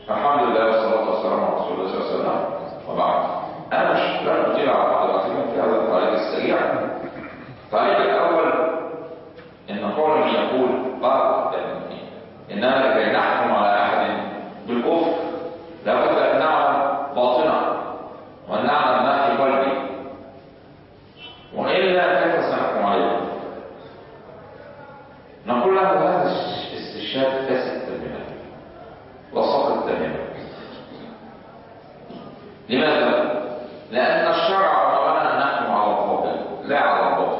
الحمد لله والصلاة والسلام على رسول الله صلى الله عليه وسلم وبعد أنا مش لن أطيل على حضراتكم في هذا الطريق السريع الطريق الأول إن قوله يقول قال إننا لكي نحكم على أحد بالكفر لابد أن نعلم باطنه وأن نعلم ما في قلبه وإلا كيف سنحكم عليه نقول له هذا استشهاد فاسد تماما وسقط تماما لماذا؟ لأن الشرع أمرنا أن نحكم على الباطل لا على الباطل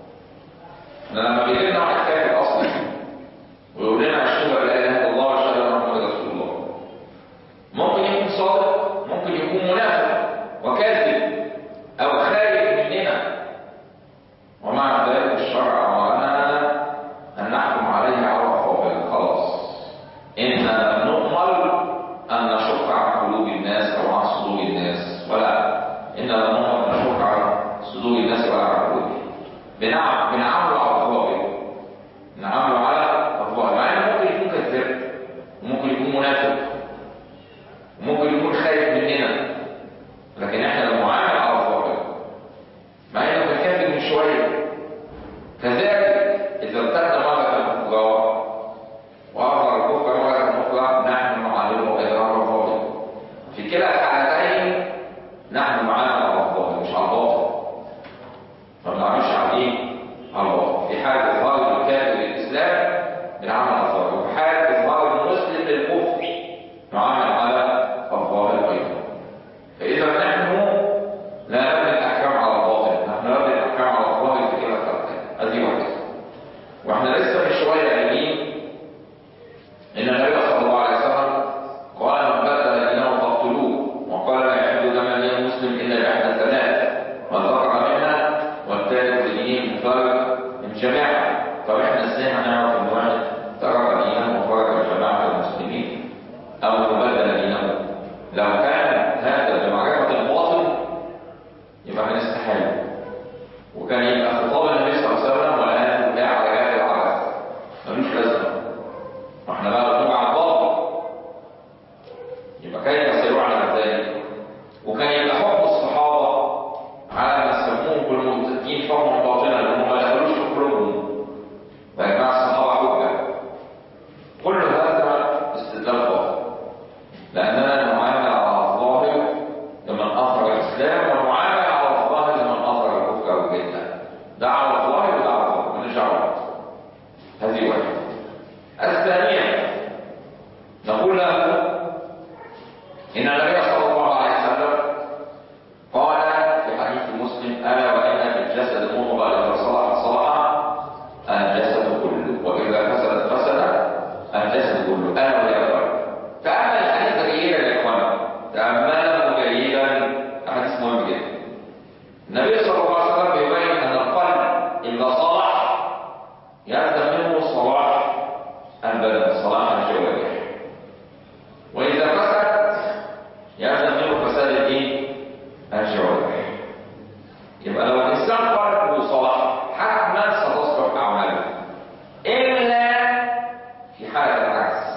لما بيجي لنا واحد كافر أصلا ويقول لنا أشهد أن لا إله إلا الله وأشهد أن محمدا رسول الله ممكن يكون صادق ممكن يكون منافق وكاذب أو خارج مننا ومع ذلك الشرع أمرنا أن نحكم عليه على الباطل خلاص إنا نؤمر أن نشق عن قلوب الناس أو عن صدور الناس ولا إنا نؤمر أن نشق عن صدور الناس ولا عن قلوبهم بنعم بنعمله على الظاهر نعمله على الظاهر مع إنه ممكن يكون كذاب وممكن يكون منافق وممكن يكون خايف مننا لكن احنا لو معامل على الظاهر مع انه كان كاتب من شويه كذلك اذا ارتد مره الفقراء واظهر الكفر مره اخرى نحن نعامله اظهار الظاهر في كلا الحالتين نحن معامل على الظاهر مش على الباطن ما بنعملش عليه على الباطن في حال اظهار الكافر للاسلام بنعمل على الظاهر وفي حال اظهار المسلم للكفر نعامل على الظاهر ايضا فاذا نحن لا نبني الاحكام على الباطن نحن نبني الاحكام على الظاهر في كلا الحالتين هذه واحده واحنا لسه من شويه قايلين ان النبي صلى الله عليه وسلم قال من بدل دينه فاقتلوه وقال لا يحل دم امرئ مسلم الا باحدى ثلاث من ذكر منا والثالث بدينه مفارق من جماعه طب احنا ازاي هنعرف ان واحد ترك دينه وفارق من جماعه المسلمين او بدل دينه لو كان هذا بمعرفه الباطل يبقى هنستحيل وكان يبقى خطاب النبي صلى الله عليه وسلم والان لا على جهل العبث ملوش لازمه واحنا بقى بنقول على الباطل يبقى كيف سيعلم ذلك وكان يبقى حكم الصحابه على ما سموهم بالمرتدين حكما باطلا لانهم ما دخلوش في قلوبهم ويجمع الصحابه حجه كل هذا استدلال باطل لاننا نعامل على الظاهر لمن اظهر الاسلام ونعامل على الظاهر لمن اظهر الكفر او الجنه ده على الظاهر وده على الظاهر ماليش دعوه هذه واحده الثانيه نقول له ان النبي صلى الله عليه وسلم قال في حديث مسلم الا وان في الجسد مضغه اذا صلح صلح الجسد كله واذا فسد فسد الجسد كله الا وهي القلب تامل الحديث جيدا يا اخوان تامله جيدا حديث مهم جدا النبي صلى الله عليه وسلم بيبين ان القلب اذا صلح يلزم منه صلاح البدن صلاح الجوارح واذا فسد يلزم منه فساد الايه الجوارح يبقى لو الانسان قلبه صلاح حتما ستصلح اعماله الا في حاله العكس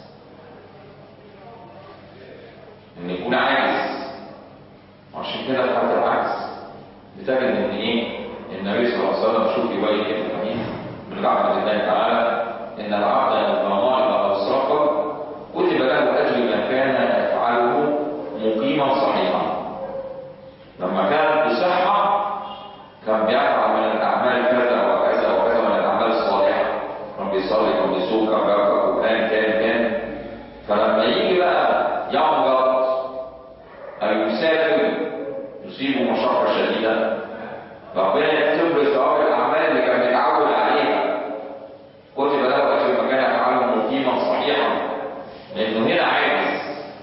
ان يكون عاجز وعشان كده في حاله العكس بتجد ان ايه النبي صلى الله عليه وسلم شوف يبين ايه في الحديث من رحمه الله تعالى ان العبد اذا ضمن او سرق كتب له اجر ما كان يفعله مقيما صحيحا لما كان بصحه كان بيفعل من الاعمال كذا وكذا وكذا من الاعمال الصالحه كان بيصلي كان بيصوم كان بيقرا قران كان كان فلما يجي بقى يمرض او يسافر يصيبه مشقه شديده ربنا يكتب له ثواب الاعمال اللي كان بيتعود عليها كتب له اجر ما كان يفعله مقيما صحيحا لانه هنا عاجز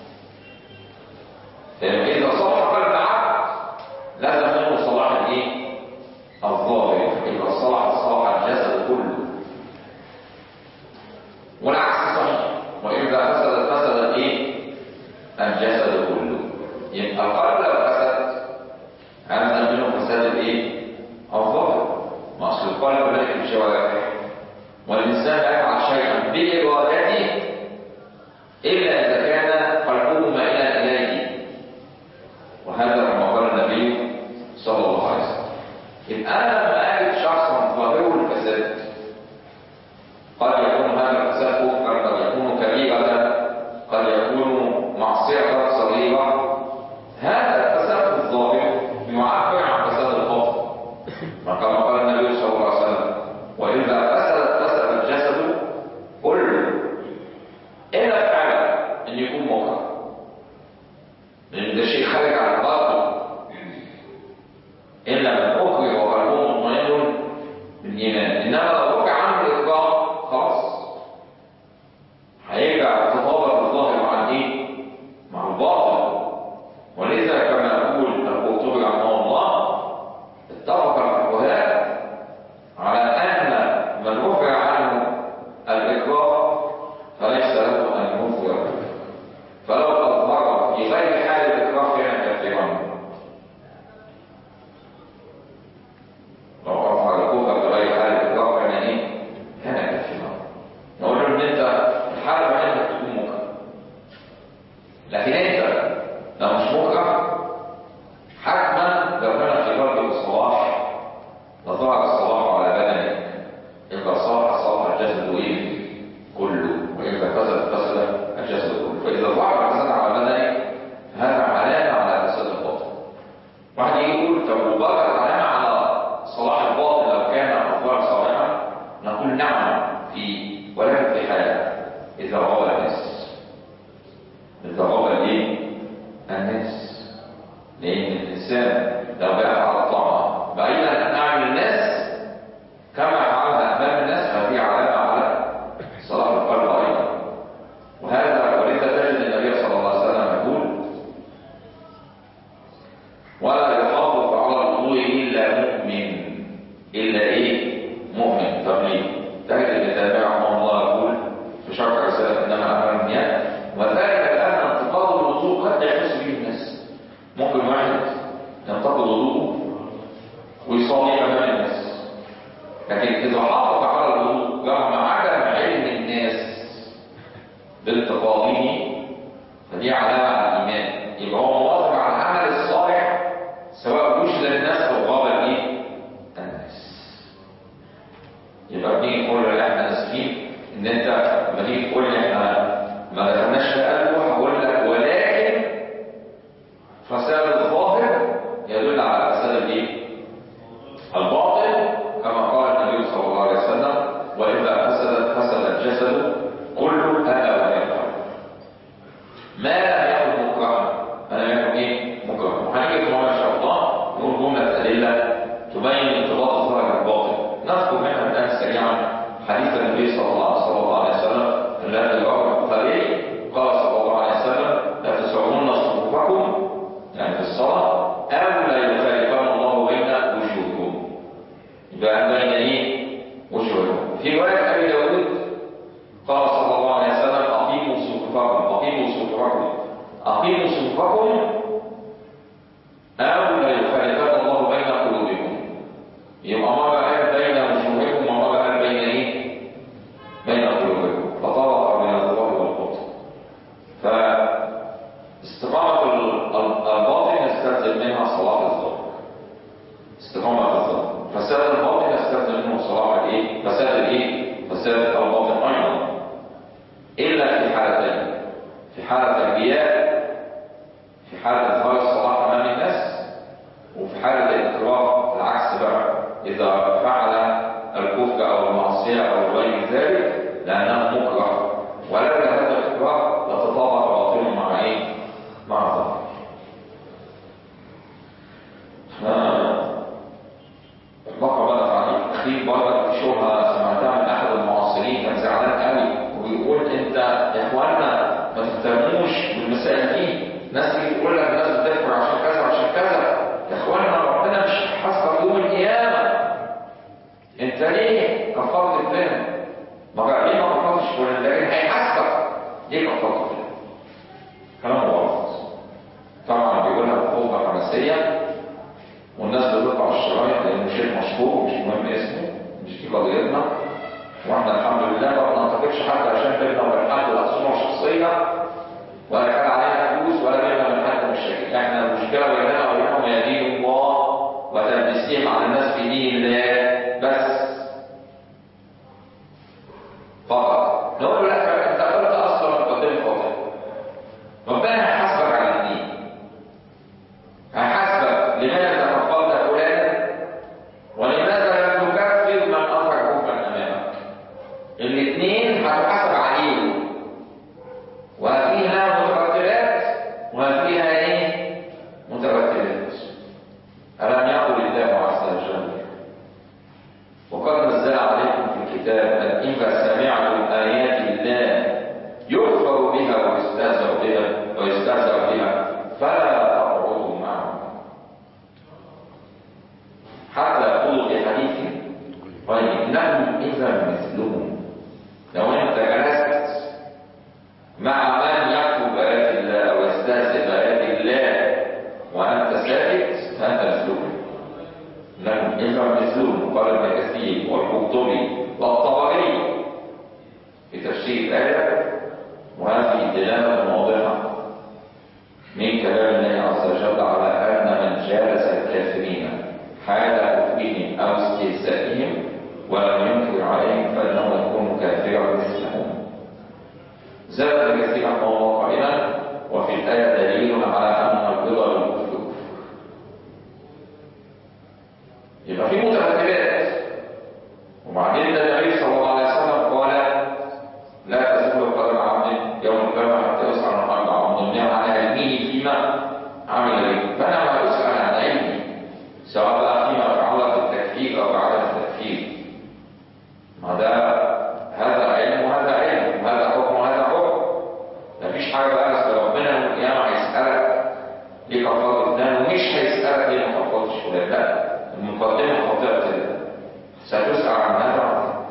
فاذا صلح قلب عبد لازم منه صلاح الايه؟ الظاهر اذا صلح صلاح الجسد كله والعكس صحيح واذا فسد فسد الايه؟ الجسد كله يبقى القلب لو فسد هذا منه فساد الايه؟ الظاهر ما اصل القلب ملك الجوارح والانسان لا يفعل شيئا بارادته الا ده شيء خارج عن الباطل إلا من أكره وقلبه مطمئن بالإيمان إنما لو رجع عنه الإكراه خلاص هيرجع الخطابة الظاهر مع الدين مع الباطل ولذا كما يقول القرطبي رحمه الله اتفق الفقهاء على أن من رفع عنه الإكراه فليس له أن يظهر فلو أظهر في غير حال الإكراه كان كافرا لو أظهر الكفر في غير حال الإكراه كان إيه؟ كان كافرا نقول له إن أنت الحالة الوحيدة إنك تكون مكره لكن أنت لو مش مكره حتما لو كان في قلبك الصلاح لظهر الصلاح على بدنك إذا صلح صلح الجسد إيه؟ كله وإذا فسد فسد الجسد كله فإذا ظهر الفساد على بدنك هذا علامة على فساد الباطن واحد يجي يقول طب وبرد علامة على صلاح الباطن لو كان أفضل صالحا نقول نعم في ولكن في حالة إذا غاب الناس إذا غاب الإيه؟ الناس لأن الإنسان لو بقى على الطاعة بعيدا عن أعين الناس كما فعلها أمام الناس فهي علامة على صلاح القلب أيضا وهذا ولذا تجد النبي صلى الله عليه وسلم يقول ولا يحافظ على الوضوء إلا مؤمن إلا إيه؟ مؤمن طب ليه؟ تجد ابن تيمية رحمه الله يقول في شرح رسالة إنما أمر المياه وذلك لأن انتقاض الوضوء قد يحس به الناس ممكن واحد ينتقد وضوءه ويصلي أمام الناس لكن إذا حافظ على الوضوء رغم عدم علم الناس بانتقاضه فدي علامة على الإيمان يبقى هو مواظب على العمل الصالح سواء وجد الناس أو غاب الايه؟ الناس يبقى بنيجي نقول له لا احنا اسفين ان انت لما تيجي تقول لي احنا ما دخلناش في قلبه هقول لك ولكن فساد الظاهر يدل على فساد الايه؟ الباطن كما قال النبي صلى الله عليه وسلم واذا فسدت فسد الجسد كله الا وهي القلب ما لم يكن مكرها ما لم يكن ايه؟ مكرها وهنيجي في مرة ان شاء الله نقول جمله ادله تبين انضباط الظاهر بالباطن نذكر منها الان سريعا حديث النبي صلى الله صلى الله عليه وسلم الذي رواه البخاري قال صلى الله عليه وسلم لا تسعون صفوفكم يعني في الصلاه او لا يخالفن الله بين وجوهكم يبقى بين ايه؟ وجوهكم في روايه ابي داود قال صلى الله عليه وسلم اقيموا صفوفكم اقيموا صفوفكم اقيموا صفوفكم او لا يخالفن الله بين قلوبكم يبقى مرة قال بين وجوهكم ومرة قال بين ايه؟ بين قلوبكم فطرق بين الظهر والبطن فاستقامة ال- ال- الباطن يستلزم منها صلاة الظهر استقامة الظهر فساد الباطن يستلزم منه صلاة الايه؟ فساد الايه؟ فساد الباطن ايضا الا في حالتين في حالة الرياء في حالة إظهار الصلاة أمام الناس وفي حالة الإكراه العكس بقى إذا فعل الكفر أو المعصية أو غير ذلك لأنه مكره ولولا هذا الإكراه لتطابق باطنه مع إيه؟ مع الظاهر. بقى بقى تعليق أخير برضه شبهة سمعتها من أحد المعاصرين كان زعلان قوي وبيقول أنت يا إخوانا ما تهتموش بالمسائل دي ناس تيجي تقول لك الناس بتكفر عشان كذا وعشان كذا يا إخوانا ربنا مش هيحاسبك يوم القيامة أنت ليه كفرت الذنب؟ ما بقى ليه ما كفرتش فلان لكن هيحاسبك ليه كفرت فلان؟ كلام غلط طبعا بيقولها بخطبة حماسية والناس بتقطع الشرايط لانه شيء مشهور مش مهم اسمه مش دي قضيتنا واحنا الحمد لله ما بننتقدش حد عشان بينا وبين حد الاسماء شخصيه ولا كان علينا فلوس ولا بينا وبين حد مشاكل احنا المشكله بيننا وبينهم هي دين الله وتلبيسهم على الناس في دين الله بس فقط نقول له لا انت قلت اصلا مقدمه فاضل ربنا هيحاسبك على الدين هيحاسبك لماذا كفرت فلانا ولماذا لم تكفر من اثر كفرا امامك الاثنين هتحاسب عليهم وهذا ابن مسلول قال ابن كثير والقرطبي والطبري في تفسير الآية وهذه دلالة واضحة من كلام الله عز وجل على أن من جالس الكافرين حال كفرهم أو استهزائهم ولم ينكر عليهم فإنه يكون كافرا مثلهم زاد ابن كثير رحمه الله قائلا وفي الآية دليل على أن الرضا بالكفر كفر يبقى في مترتبات وبعدين ده النبي صلى الله عليه وسلم قال لا تزول قدم عبد يوم القيامة حتى يسأل عن أربع عبد على علمه فيما عمل به فأنا ما أسأل عن علمي سواء بقى فيما يتعلق بالتكفير أو بعدم التكفير ما ده هذا علم وهذا علم وهذا حكم وهذا حكم مفيش حاجة بقى أصل ربنا يوم القيامة هيسألك ليه كفرت فلان ومش هيسألك ليه ما كفرتش فلان لا المقدمة خاطئة كده ستسأل عن هذا وعن هذا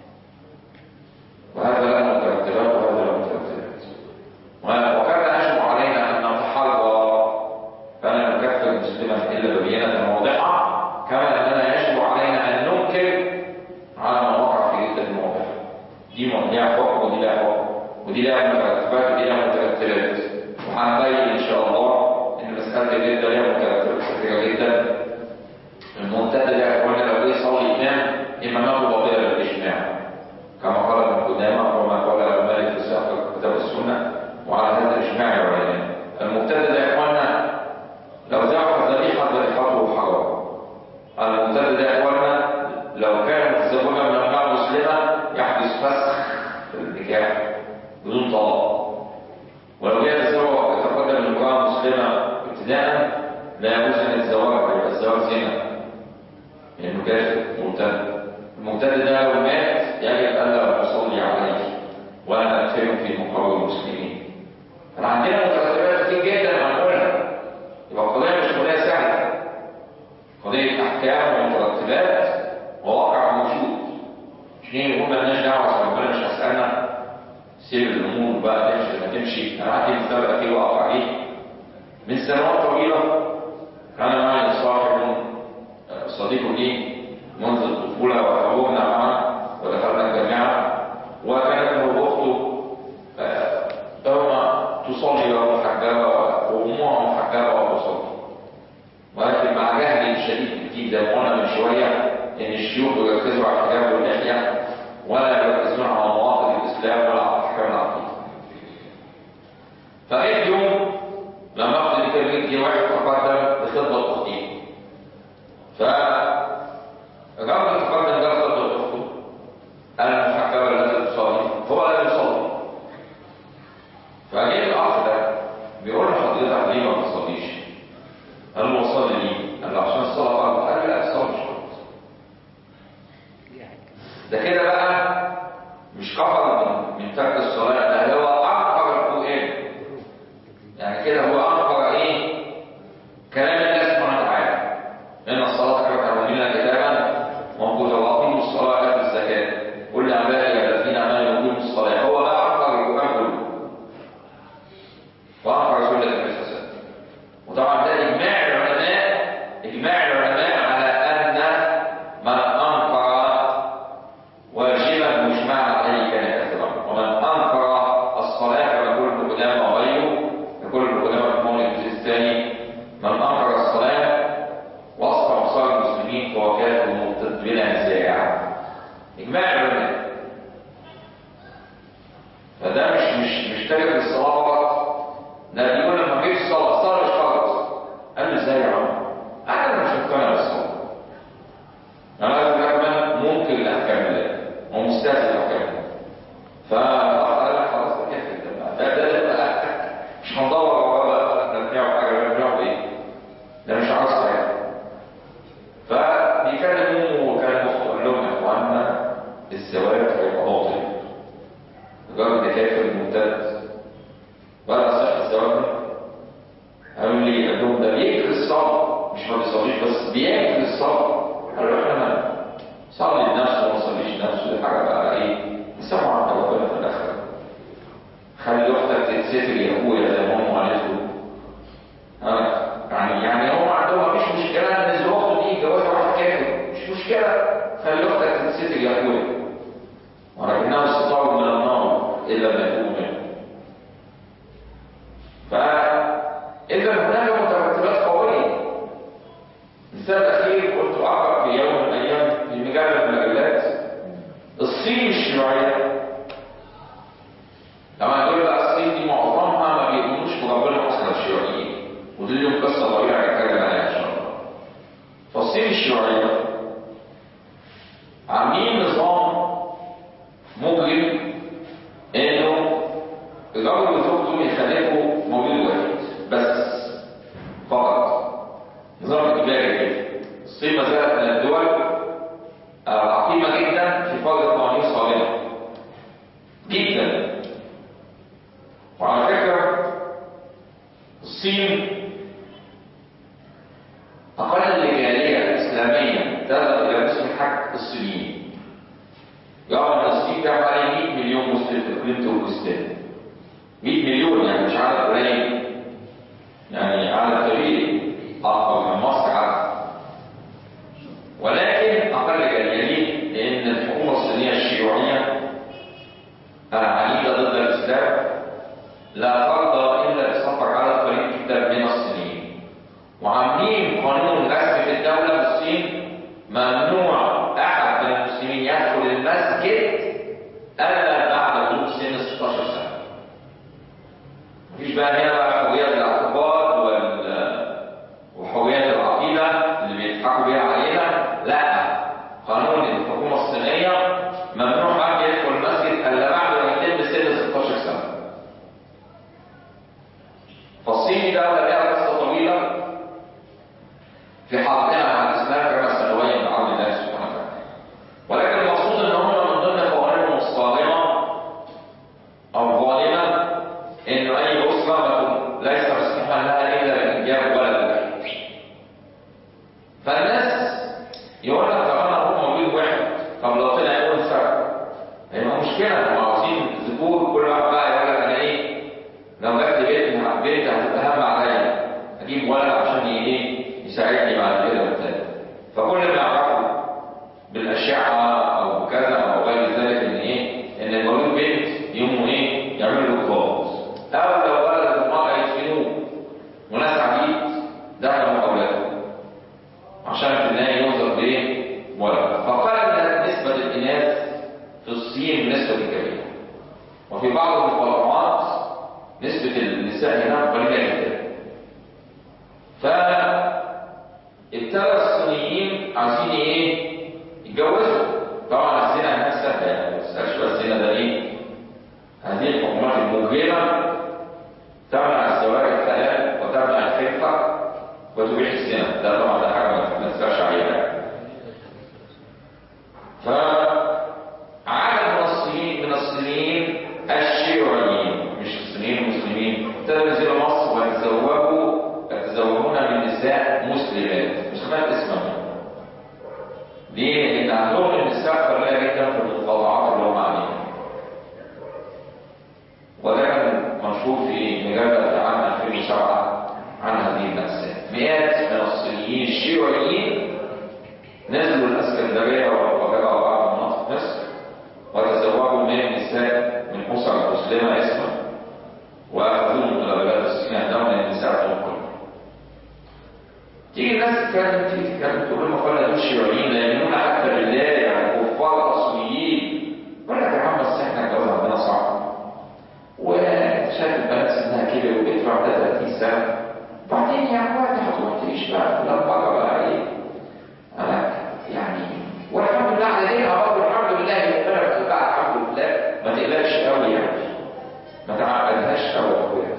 وهذا له مترتبات وهذا له مترتبات وكان يجب علينا أن نتحرى فلا نكفر مسلما إلا ببينة واضحة كما أننا يجب علينا أن ننكر على ما وقع في عدة مواقف دي لها حكم ودي لها حكم ودي لها مترتبات ودي لها مترتبات وهنبين إن شاء الله إن مسألة الردة لها مترتبات كثيرة جدا الممتد ده قلنا لو جه يصلي إمام إمامته باطلة بالإجماع كما قال ابن قدامة وما قال مالك في ساق كتاب السنة وعلى هذا الإجماع العلماء المبتدأ ده يا إخوانا لو ذبح ذبيحة ذبيحته حرام المبتدأ ده يا إخوانا لو كان متزوجا من امرأة مسلمة يحدث فسخ في النكاح بدون طلاق ولو جاء يتزوج يتقدم من امرأة مسلمة ابتداء لا يجوز أن يتزوجها يبقى الزواج زنا لأنه كافر مبتدأ المبتدئ ده لو مات يجب الا نصلي عليه ولا نقتله في مقابل المسلمين احنا عندنا مترتبات كتير جدا هنقولها يبقى القضيه مش قضيه سهله قضيه احكام ومترتبات وواقع موجود مش نيجي نقول مالناش دعوه عشان ربنا مش هيسالنا سير الامور بقى تمشي ما تمشي انا عندي مثال اخير واقف عليه من سنوات طويله كان معي صاحب صديق لي منذ الطفولة وتعودنا معا ودخلنا الجامعة وكانت له أخته أما تصلي ومحجبة وأمها محجبة وتصلي ولكن مع جهل شديد كتير زي ما قلنا من شوية إن الشيوخ يركزوا على الحجاب واللحية ولا يركزون على مواقف الإسلام ولا على أحكام العقيدة. فجيت يوم لما أخذ الكلمة جه واحد تقدم لخطبة أختي. ف الرجل تقدم ده خطبة أخته أنا محجبة التي تصلي هو لا يصلي. فجيت الأخ ده بيقول لحضرتك ليه ما بتصليش؟ قال له وصلي ليه؟ قال له عشان الصلاة فرض قال له لا الصلاة مش فرض. ده كده بقى مش كفر من, من ترك الصلاة ده هو أنكر القرآن يعني كده هو أنكر إيه؟ كلام الله سبحانه وتعالى إن الصلاة كانت على المؤمنين كتابا موجودة وأقيموا الصلاة وآتوا الزكاة قل عبادي الذين آمنوا يقيموا الصلاة هو بقى أنكر القرآن كله وأنكر سنة النبي صلى الله عليه وسلم وطبعا ده إجماع العلماء إجماع العلماء على أن من أنكر واجبا مجمعا عليه كان كافرا ومن انكر الصلاه يقول ابن قدامه وغيره يقول ابن قدامه في المولد الجزء الثاني من انكر الصلاه وسط ابصار المسلمين فهو كافر مرتد بلا نزاع اجماع العلماء فده مش مش مش تارك للصلاه فقط ده بيقول لما جيت الصلاه الصلاه مش فرض قال له ازاي يا عم؟ انا مش مقتنع بالصلاه انا كمان ممكن الاحكام الله ومستهزئ احكام فقال لك خلاص ده كيف ده ده ده ده مش هندور ورا نرجعوا حاجه نرجعوا ايه ده مش عصر يعني فبيكلموا وكان مخطئ لهم يا اخواننا الزواج هيبقى باطل الراجل ده كافر مرتد ولا صح الزواج ده قالوا لي قال لهم ده بيكفي الصلاه مش ما بيصليش بس بيكفي الصلاه قالوا احنا صلي لنفسه وما صليش لنفسه دي حاجه بقى ايه نسمع عن ربنا في الاخره خلي اختك تتستر يا ابويا زي ما هم قالته ها يعني يعني هم عندهم مفيش مشكله ان اخته دي جوازها واحد كافر تتستر يا اخويا ولكنهم استطاعوا من النار الا ما يكونوا منه فاذا هناك مترتبات قويه المثال الاخير كنت اقرا في يوم من الايام في مجله من المجلات الصين الشيوعيه طبعا دول بقى الصين دي معظمها ما بيؤمنوش بربنا اصلا الشيوعيين ودي لهم قصه طويله هنتكلم عليها ان شاء الله فالصين الشيوعيه عاملين نظام مجرم انه الرجل وزوجته يخلفوا مولود واحد بس فقط نظام اجباري كده الصين ما زالت من الدول العقيمه جدا في فرض قوانين صارمه جدا وعلى فكره الصين أقل الجالية الإسلامية تذهب إلى مسلم الحج الصينيين. يرى أن الصين فيها حوالي 100 مليون مسلم في إقليم تركستان. 100 مليون يعني مش عدد قليل. يعني عدد كبير أكبر من مصر عدد. ولكن أقل جالية ليه؟ لأن الحكومة الصينية الشيوعية العنيدة ضد الإسلام لا ترضى إلا بسفر عدد قليل جدا من الصينيين. وعاملين قانون رسمي في الدولة في الصين ممنوع أحد من المسلمين يدخل المسجد إلا بعد بلوغ سن 16 سنة. مفيش بقى هنا بقى حرية الاعتقاد وال وحرية العقيدة اللي بيضحكوا بيها علينا، لا قانون الحكومة الصينية ممنوع حد يدخل المسجد إلا بعد ما يتم سن 16 سنة. فالصين دولة لها قصة طويلة في حربها مع الاسلام كما سنبين بعون الله سبحانه وتعالى. ولكن المقصود ان هم من ضمن قوانينهم الصارمه او الظالمه انه اي اسره ليس مسموحا لها الا بانجاب ولد واحد. فالناس يقول لك طب انا هو موجود واحد طب لو طلع انثى هيبقى مشكله هم عاوزين ذكور كل واحد بقى يقول لك انا ايه لو جت لي بنت بنت هتبقى هم عليا اجيب ولد عشان ايه يساعدني بعد كده وبتاع فكل ما يعرفوا بالاشعه او كذا او غير ذلك ان ايه ان المولود بنت يقوموا ايه يعملوا له كفاز او لو ولد المراه يدفنوه وناس عبيد دخلوا اولاده عشان في النهايه يوصل بايه ولد فقلت نسبه الاناث في الصين بنسبه كبيره وفي بعض المقاطعات نسبه النساء هناك قليله جدا ف ابتدى الصينيين عايزين ايه؟ يتجوزوا طبعا الزنا هناك سهله يعني ما تسالش بقى الزنا ده ايه؟ هذه الحكومات المجرمه تمنع الزواج الحلال وتمنع الخلفه وتبيح الزنا ده طبعا ده حاجه ما تسالش عليها يعني. فعدد من الصينيين من الصينيين الشيوعيين مش الصينيين المسلمين ابتدوا ينزلوا مصر ويتزوجوا يتزوجون من نساء مسلمات مسلمات اسمها ليه؟ لأن عندهم النساء حرية جدا في القطاعات اللي هم عليها وده كان منشور في مجلة في عام 2007 عن هذه المأساة مئات من الصينيين الشيوعيين نزلوا الاسكندريه والقاهره وبعض مناطق مصر وتزوجوا من نساء من اسر مسلمه اسما واخذوهم الى بلاد الصين عندهم النساء تنقل تيجي الناس تتكلم تيجي تتكلم تقول لهم قال دول شيوعيين لا يؤمنون حتى بالله يعني كفار اصليين يقول لك يا عم بس احنا الجواز عندنا صعب وشايف البنات سنها كبر وبيت بعد 30 سنه بعدين يا عم انت هتروح تعيش بقى لا بقى بقى ايه انا يعني والحمد لله على دينها برضه الحمد لله ربنا بقى الحمد لله ما تقلقش قوي يعني ما تعقدهاش قوي يا اخويا